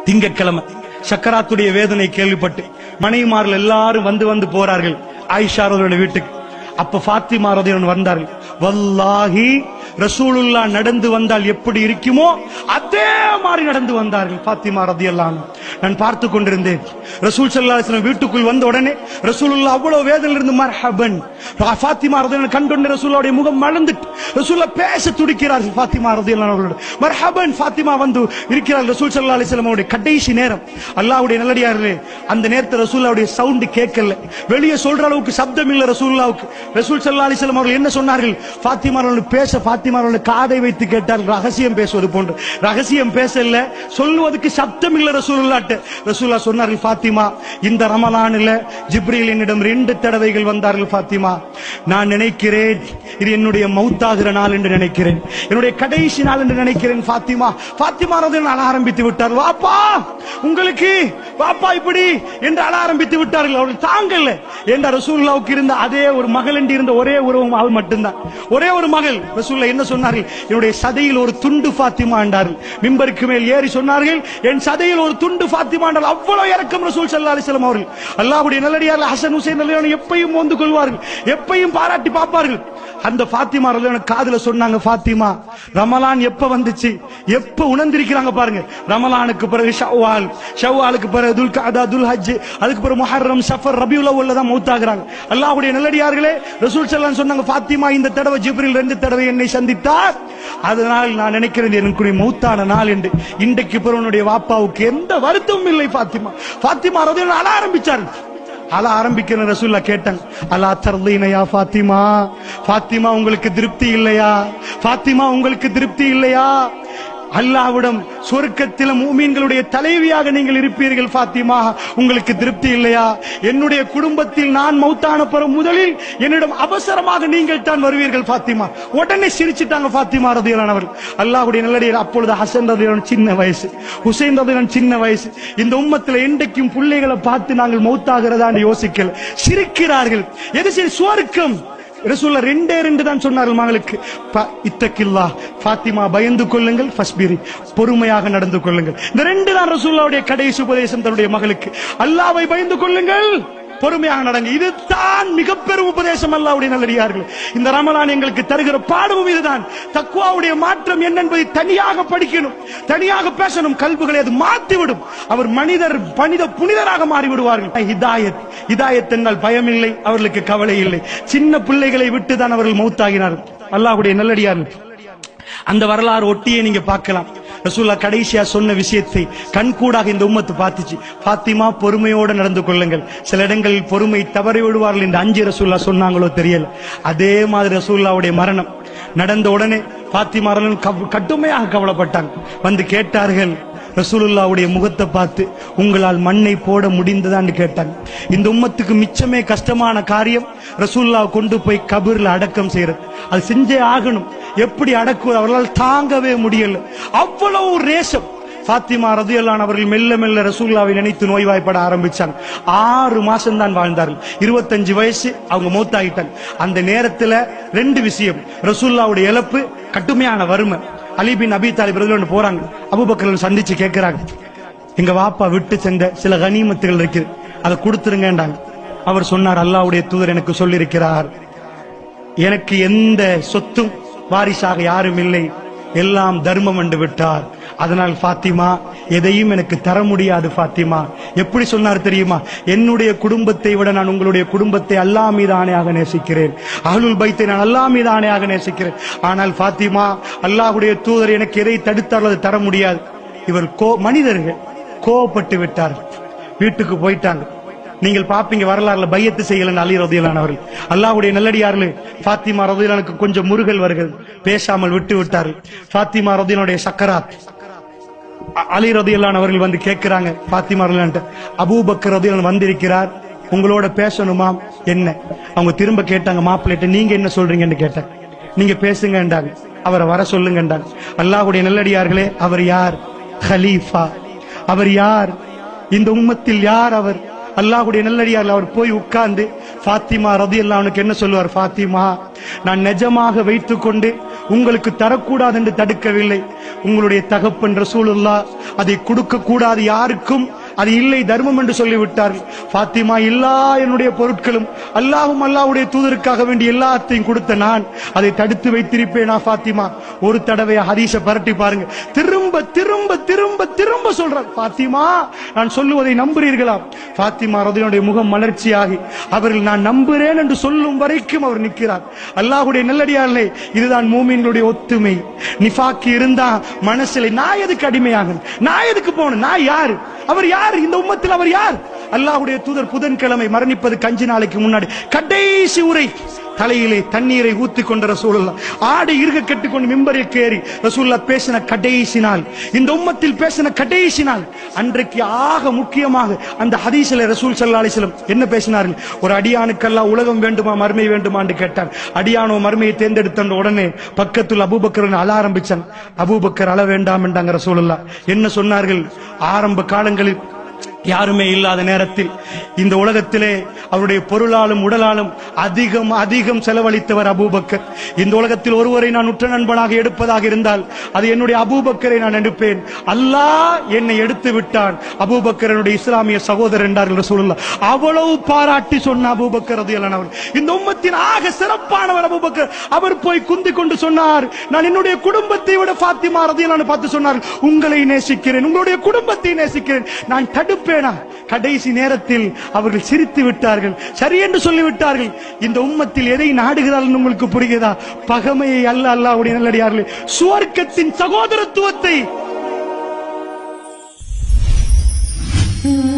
திங்கட்கிழமை சக்கராத்துடைய வேதனை கேள்விப்பட்டு மனைவிமார்கள் எல்லாரும் வந்து வந்து போறார்கள் ஆயிஷா ரதியோட வீட்டுக்கு அப்ப ஃபாத்திமா ரதியோன் வந்தார்கள் வல்லாஹி ரசூலுல்லா நடந்து வந்தால் எப்படி இருக்குமோ அதே மாதிரி நடந்து வந்தார்கள் ஃபாத்திமா ரதியல்லான் நான் பார்த்து கொண்டிருந்தேன் ரசூல் ஸல்லல்லாஹு அலைஹி வஸல்லம் வீட்டுக்குள் வந்த உடனே ரசூலுல்லா அவ்வளவு வேதனையில் இருந்து மர்ஹபன் ஃபாத்திமா ரதியல்லான் கண்டுண்ட ரசூலுடைய முகம் மலர்ந்துட்டு ரசூலுல்லா பேச துடிக்கிறார்கள் ஃபாத்திமா ரதியல்லான் அவர்களோட மர்ஹபன் ஃபாத்திமா வந்து இருக்கிறார் ரசூல் ஸல்லல்லாஹு அலைஹி வஸல்லம் அவருடைய கடைசி நேரம் அல்லாஹ்வுடைய நல்லடியார்களே அந்த நேரத்தில் ரசூலுல்லாவுடைய சவுண்ட் கேட்கல வெளியே சொல்ற அளவுக்கு சப்தம் இல்ல ரசூலுல்லாவுக்கு ரசூல் ஸல்லல்லாஹு அலைஹி வஸல்லம் அவர்கள் என்ன சொன்னார்கள் ஃபாத்திமா அவர்கள் பேச ஃபாத்திமா அவர்கள் காதை வைத்து கேட்டார்கள் ரகசியம் பேசுவது போன்று ரகசியம் பேசல சொல்லுவதற்கு சப்தம் இல்ல ரசூலுல்லாட்ட ரசூலுல்லா சொன்னார்கள் ஃபாத்திமா இந்த ரமலானில் ஜிப்ரீல் என்னிடம் ரெண்டு தடவைகள் வந்தார்கள் ஃபாத்திமா நான் நினைக்கிறேன் இது என்னுடைய மௌத்தாகிற நாள் என்று நினைக்கிறேன் என்னுடைய கடைசி நாள் என்று நினைக்கிறேன் ஃபாத்திமா ஃபாத்திமா ரதியல்லாஹு அன்ஹா அழ ஆரம்பித்து விட்டார் வாப்பா உங்களுக்கு வாப்பா இப்படி என்று அழ ஆரம்பித்து விட்டார்கள் அவர்கள் தாங்கல என்ற ரசூலுல்லாவுக்கு இருந்த அதே ஒரு மகள் என்று இருந்த ஒரே ஒரு மகள் மட்டும்தான் ஒரே ஒரு மகள் ரசூல்லா என்ன சொன்னார்கள் என்னுடைய சதையில் ஒரு துண்டு ஃபாத்திமா என்றார்கள் மிம்பருக்கு மேல் ஏறி சொன்னார்கள் என் சதையில் ஒரு துண்டு ஃபாத்திமா என்றால் அவ்வளவு இறக்கம் ரசூல் ஸல்லல்லாஹு அலைஹி வஸல்லம் அவர்கள் அல்லாஹ்வுடைய நல்லடியார்கள் ஹசன் ஹுசைன் நல்லவனை எப்பையும் வந்து கொள்வார்கள் எப்பையும் பாராட்டி பார்ப்பார்கள் அந்த ஃபாத்திமா ரலியல்லாஹு காதுல சொன்னாங்க ஃபாத்திமா ரமலான் எப்ப வந்துச்சு எப்ப உணர்ந்திருக்கிறாங்க பாருங்க ரமலானுக்கு பிறகு ஷவ்வால் ஷவ்வாலுக்கு பிறகு துல் கஅதா துல் ஹஜ் அதுக்கு பிறகு முஹர்ரம் சஃபர் ரபியுல் அவ்வல்ல தான் மௌத்தாகிறாங்க அல்லாஹ்வுடைய நல்லடியார்களே ரசூல் ஸல்லல்லாஹு சொன்னாங்க ஃபாத்திமா இந்த தடவை ஜிப்ரில் ரெண்டு தடவை என்னை சந்தித்தார் அதனால் நான் நினைக்கிறேன் எனக்கு மௌத்தான நாள் என்று இன்றைக்கு பிறவனுடைய வாப்பாவுக்கு எந்த வருத்தமும் இல்லை ஃபாத்திமா ஃபாத்திமா ரலியல்லாஹு அழ ஆரம்பிச்சார்கள் அழ ஆரம்பிக்கிற ரசூல்லா கேட்டாங்க அலா தர்லீனையா ஃபாத்திமா ஃபாத்திமா உங்களுக்கு திருப்தி இல்லையா ஃபாத்திமா உங்களுக்கு திருப்தி இல்லையா அல்லாவிடம் சொர்க்கத்தில மூமீன்களுடைய தலைவியாக நீங்கள் இருப்பீர்கள் ஃபாத்திமா உங்களுக்கு திருப்தி இல்லையா என்னுடைய குடும்பத்தில் நான் மௌத்தான பிறகு முதலில் என்னிடம் அவசரமாக நீங்கள் தான் வருவீர்கள் ஃபாத்திமா உடனே சிரிச்சிட்டாங்க ஃபாத்திமா ரதியலானவர் அல்லாஹ்வுடைய நல்லடியார் அப்பொழுது ஹசன் ரதியலான் சின்ன வயசு ஹுசைன் ரதியலான் சின்ன வயசு இந்த உம்மத்துல என்றைக்கும் பிள்ளைகளை பார்த்து நாங்கள் மௌத்தாகிறதான்னு யோசிக்கல சிரிக்கிறார்கள் எது சரி சுவர்க்கம் ரசூல்லா ரெண்டே ரெண்டு தான் சொன்னார்கள் மகளுக்கு ப- இத்தக்கில்லா ஃபாத்திமா பயந்து கொள்ளுங்கள் ஃபஸ்பிரி பொறுமையாக நடந்து கொள்ளுங்கள் இந்த ரெண்டு தான் ரசூல்லாவுடைய கடைசி உபதேசம் தன்னுடைய மகளுக்கு அல்லாவை பயந்து கொள்ளுங்கள் பொறுமையாக நடங்க இதுதான் மிக பெரும் உபதேசம் அல்லாவுடைய நல்லடியார்கள் இந்த ரமலான் எங்களுக்கு தருகிற பாடமும் இதுதான் தக்குவாவுடைய மாற்றம் என்ன என்பதை தனியாக படிக்கணும் தனியாக பேசணும் கல்புகளை அது மாற்றிவிடும் அவர் மனிதர் மனித புனிதராக மாறி விடுவார்கள் ஹிதாயத் ஹிதாயத் என்றால் பயம் இல்லை அவர்களுக்கு கவலை இல்லை சின்ன பிள்ளைகளை விட்டு தான் அவர்கள் மௌத்தாகினார்கள் அல்லாஹ்வுடைய நல்லடியார்கள் அந்த வரலாறு ஒட்டியே நீங்க பார்க்கலாம் ரசூல்லா கடைசியா சொன்ன விஷயத்தை கண்கூடாக இந்த உம்மத்து பார்த்துச்சு பாத்திமா பொறுமையோடு நடந்து கொள்ளுங்கள் சில இடங்களில் பொறுமை தவறி விடுவார்கள் என்று அஞ்சு ரசூல்லா சொன்னாங்களோ தெரியல அதே மாதிரி ரசூல்லாவுடைய மரணம் நடந்த உடனே பாத்திமா அவர்கள் கவ்- கடுமையாக கவலைப்பட்டாங்க வந்து கேட்டார்கள் ரசூலுல்லாவுடைய முகத்தை பார்த்து உங்களால் மண்ணை போட முடிந்ததான்னு கேட்டாங்க இந்த உம்மத்துக்கு மிச்சமே கஷ்டமான காரியம் ரசூலுல்லாவை கொண்டு போய் கபூர்ல அடக்கம் செய்யறது அது செஞ்சே ஆகணும் எப்படி அடக்குவது அவர்களால் தாங்கவே முடியல அவ்வளவு ரேசம் ஃபாத்திமா ரதியல்லான் அவர்கள் மெல்ல மெல்ல ரசூல்லாவை நினைத்து நோய்வாய்ப்பட ஆரம்பிச்சாங்க ஆறு மாசம் தான் வாழ்ந்தார்கள் இருபத்தஞ்சு வயசு அவங்க மூத்தாயிட்டாங்க அந்த நேரத்துல ரெண்டு விஷயம் ரசூல்லாவுடைய இழப்பு கடுமையான வறுமை அலி பின் அபி தாலிப் ரதியல்லான் போறாங்க அபூபக்கர் சந்திச்சு கேட்கிறாங்க எங்க வாப்பா விட்டு சென்ற சில கனிமத்துகள் இருக்குது அதை கொடுத்துருங்கன்றாங்க அவர் சொன்னார் அல்லாஹ்வுடைய தூதர் எனக்கு சொல்லியிருக்கிறார் எனக்கு எந்த சொத்தும் வாரிசாக யாரும் இல்லை எல்லாம் தர்மம் என்று விட்டார் அதனால் ஃபாத்திமா எதையும் எனக்கு தர முடியாது ஃபாத்திமா எப்படி சொன்னார் தெரியுமா என்னுடைய குடும்பத்தை விட நான் உங்களுடைய குடும்பத்தை அல்லா மீது ஆணையாக நேசிக்கிறேன் அஹ்லுல் பைத்தை நான் அல்லா மீது ஆணையாக நேசிக்கிறேன் ஆனால் ஃபாத்திமா அல்லாஹ்வுடைய தூதர் எனக்கு எதை தடுத்தாரோ அதை தர முடியாது இவர் கோ மனிதர்கள் கோவப்பட்டு விட்டார்கள் வீட்டுக்கு போயிட்டாங்க நீங்கள் பாப்பீங்க வரலாறுல பையத்து செய்யலன்னு அலி ரதியலானவர்கள் அல்லாஹ்வுடைய நல்லடியார்களே ஃபாத்திமா ரதியலானுக்கு கொஞ்சம் முருகல் வருகிறது பேசாமல் விட்டு விட்டார்கள் ஃபாத்திமா ரதியனுடைய சக்கராத் அ- அலி ரதியல்லான் அவர்கள் வந்து கேட்கிறாங்க பாத்திமா ரதியல்லான்ட்ட அபூபக்கர் ரதியல்லான் வந்திருக்கிறார் உங்களோட பேசணுமா என்ன அவங்க திரும்ப கேட்டாங்க மாப்பிள்ளைட்ட நீங்க என்ன சொல்றீங்கன்னு கேட்டாங்க நீங்க பேசுங்கன்றாங்க அவரை வர சொல்லுங்கன்றாங்க அல்லாஹ்வுடைய நல்லடியார்களே அவர் யார் ஹலீஃபா அவர் யார் இந்த உம்மத்தில் யார் அவர் அல்லாஹ்வுடைய நல்லடியார்கள் அவர் போய் உட்கார்ந்து ஃபாத்திமா ரதியல்லாஹு அவனுக்கு என்ன சொல்லுவார் ஃபாத்திமா நான் நிஜமாக வைத்துக்கொண்டு உங்களுக்கு தரக்கூடாது என்று தடுக்கவில்லை உங்களுடைய தகப்பன் ரசூலுல்லா அதை கொடுக்க கூடாது யாருக்கும் அது இல்லை தர்மம் என்று சொல்லிவிட்டார்கள் ஃபாத்திமா எல்லா என்னுடைய பொருட்களும் அல்லாஹும் அல்லாஹ்வுடைய தூதருக்காக வேண்டிய எல்லாத்தையும் கொடுத்த நான் அதை தடுத்து வைத்திருப்பேனா ஃபாத்திமா ஒரு தடவை ஹதீஸ பரட்டி பாருங்க திரும்ப திரும்ப திரும்ப திரும்ப சொல்றார் ஃபாத்திமா நான் சொல்லுவதை நம்புறீர்களா ஃபாத்திமா ரதியுடைய முகம் மலர்ச்சியாகி அவர்கள் நான் நம்புறேன் என்று சொல்லும் வரைக்கும் அவர் நிற்கிறார் அல்லாஹ்வுடைய நல்லடியார்களே இதுதான் மூமின்களுடைய ஒத்துமை நிஃபாக்கி இருந்தா மனசுல நான் எதுக்கு அடிமையாகும் நான் எதுக்கு போகணும் நான் யாரு அவர் யார் இந்த உம்மத்தில் அவர் யார் அல்லாஹ்வுடைய தூதர் புதன்கிழமை மரணிப்பது கஞ்சி நாளைக்கு முன்னாடி கடைசி உரை தலையிலே தண்ணீரை ஊத்தி கொண்ட ரசூலுல்லா ஆடை இருக கட்டுக்கொண்டு மிம்பரில் கேறி ரசூலுல்லா பேசின கடைசி நாள் இந்த உம்மத்தில் பேசின கடைசி நாள் அன்றைக்கு ஆக முக்கியமாக அந்த ஹதீஸ்ல ரசூல் ஸல்லல்லாஹு அலைஹி வஸல்லம் என்ன பேசினார்கள் ஒரு அடியானுக்கெல்லாம் உலகம் வேண்டுமா மர்மை வேண்டுமா என்று கேட்டார் அடியானோ மர்மையை தேர்ந்தெடுத்த உடனே பக்கத்தில் அபூபக்கர் அழ ஆரம்பிச்சான் அபூபக்கர் அழ வேண்டாம் என்றாங்க ரசூலுல்லா என்ன சொன்னார்கள் ஆரம்ப காலங்களில் யாருமே இல்லாத நேரத்தில் இந்த உலகத்திலே அவருடைய பொருளாலும் உடலாலும் அதிகம் அதிகம் செலவழித்தவர் அபூபக்கர் இந்த உலகத்தில் ஒருவரை நான் உற்ற நண்பனாக எடுப்பதாக இருந்தால் அது என்னுடைய அபூபக்கரை நான் எடுப்பேன் அல்லாஹ் என்னை எடுத்து விட்டான் அபூபக்கர் என்னுடைய இஸ்லாமிய சகோதரர் என்றார்கள் ரசூலுல்லாஹ் அவ்வளவு பாராட்டி சொன்ன அபூபக்கர் அது அவர் இந்த உம்மத்தின் ஆக சிறப்பானவர் அபூபக்கர் அவர் போய் குந்தி கொண்டு சொன்னார் நான் என்னுடைய குடும்பத்தை விட ஃபாத்திமா ரதியலான்னு பார்த்து சொன்னார் உங்களை நேசிக்கிறேன் உங்களுடைய குடும்பத்தை நேசிக்கிறேன் நான் தடுப்பேனா கடைசி நேரத்தில் அவர்கள் சிரித்து விட்டார்கள் சரி என்று சொல்லிவிட்டார்கள் இந்த உம்மத்தில் எதை நாடுகிறார்கள் உங்களுக்கு புரிகிறதா பகமையை அல்ல அல்லாஹ்வுடைய நல்லடியார்களே சுவர்க்கத்தின் சகோதரத்துவத்தை Mm.